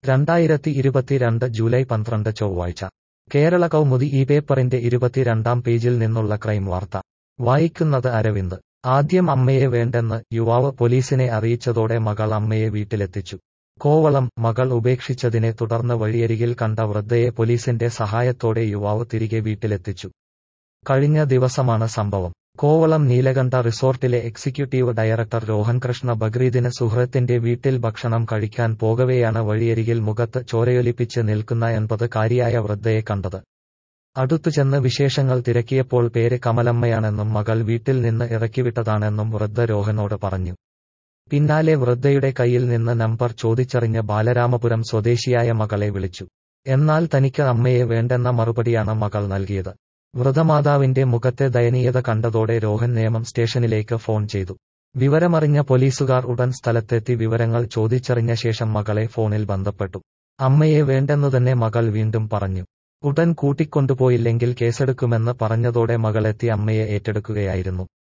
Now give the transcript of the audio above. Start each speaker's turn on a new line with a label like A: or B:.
A: രണ്ടായിരത്തി ഇരുപത്തിരണ്ട് ജൂലൈ പന്ത്രണ്ട് ചൊവ്വാഴ്ച കേരള കൗമുദി ഈ പേപ്പറിന്റെ ഇരുപത്തിരണ്ടാം പേജിൽ നിന്നുള്ള ക്രൈം വാർത്ത വായിക്കുന്നത് അരവിന്ദ് ആദ്യം അമ്മയെ വേണ്ടെന്ന് യുവാവ് പോലീസിനെ അറിയിച്ചതോടെ മകൾ അമ്മയെ വീട്ടിലെത്തിച്ചു കോവളം മകൾ ഉപേക്ഷിച്ചതിനെ തുടർന്ന് വഴിയരികിൽ കണ്ട വൃദ്ധയെ പോലീസിന്റെ സഹായത്തോടെ യുവാവ് തിരികെ വീട്ടിലെത്തിച്ചു കഴിഞ്ഞ ദിവസമാണ് സംഭവം കോവളം നീലകണ്ഠ റിസോർട്ടിലെ എക്സിക്യൂട്ടീവ് ഡയറക്ടർ രോഹൻ കൃഷ്ണ ബക്രീദിന് സുഹൃത്തിന്റെ വീട്ടിൽ ഭക്ഷണം കഴിക്കാൻ പോകവെയാണ് വഴിയരികിൽ മുഖത്ത് ചോരയൊലിപ്പിച്ച് നിൽക്കുന്ന എൺപതുകാരിയായ വൃദ്ധയെ കണ്ടത് അടുത്തു ചെന്ന് വിശേഷങ്ങൾ തിരക്കിയപ്പോൾ പേര് കമലമ്മയാണെന്നും മകൾ വീട്ടിൽ നിന്ന് ഇറക്കിവിട്ടതാണെന്നും വൃദ്ധ രോഹനോട് പറഞ്ഞു പിന്നാലെ വൃദ്ധയുടെ കയ്യിൽ നിന്ന് നമ്പർ ചോദിച്ചറിഞ്ഞ ബാലരാമപുരം സ്വദേശിയായ മകളെ വിളിച്ചു എന്നാൽ തനിക്ക് അമ്മയെ വേണ്ടെന്ന മറുപടിയാണ് മകൾ നൽകിയത് വൃതമാതാവിന്റെ മുഖത്തെ ദയനീയത കണ്ടതോടെ രോഹൻ നേമം സ്റ്റേഷനിലേക്ക് ഫോൺ ചെയ്തു വിവരമറിഞ്ഞ പോലീസുകാർ ഉടൻ സ്ഥലത്തെത്തി വിവരങ്ങൾ ചോദിച്ചറിഞ്ഞ ശേഷം മകളെ ഫോണിൽ ബന്ധപ്പെട്ടു അമ്മയെ വേണ്ടെന്നു തന്നെ മകൾ വീണ്ടും പറഞ്ഞു ഉടൻ കൂട്ടിക്കൊണ്ടുപോയില്ലെങ്കിൽ കേസെടുക്കുമെന്ന് പറഞ്ഞതോടെ മകളെത്തി അമ്മയെ ഏറ്റെടുക്കുകയായിരുന്നു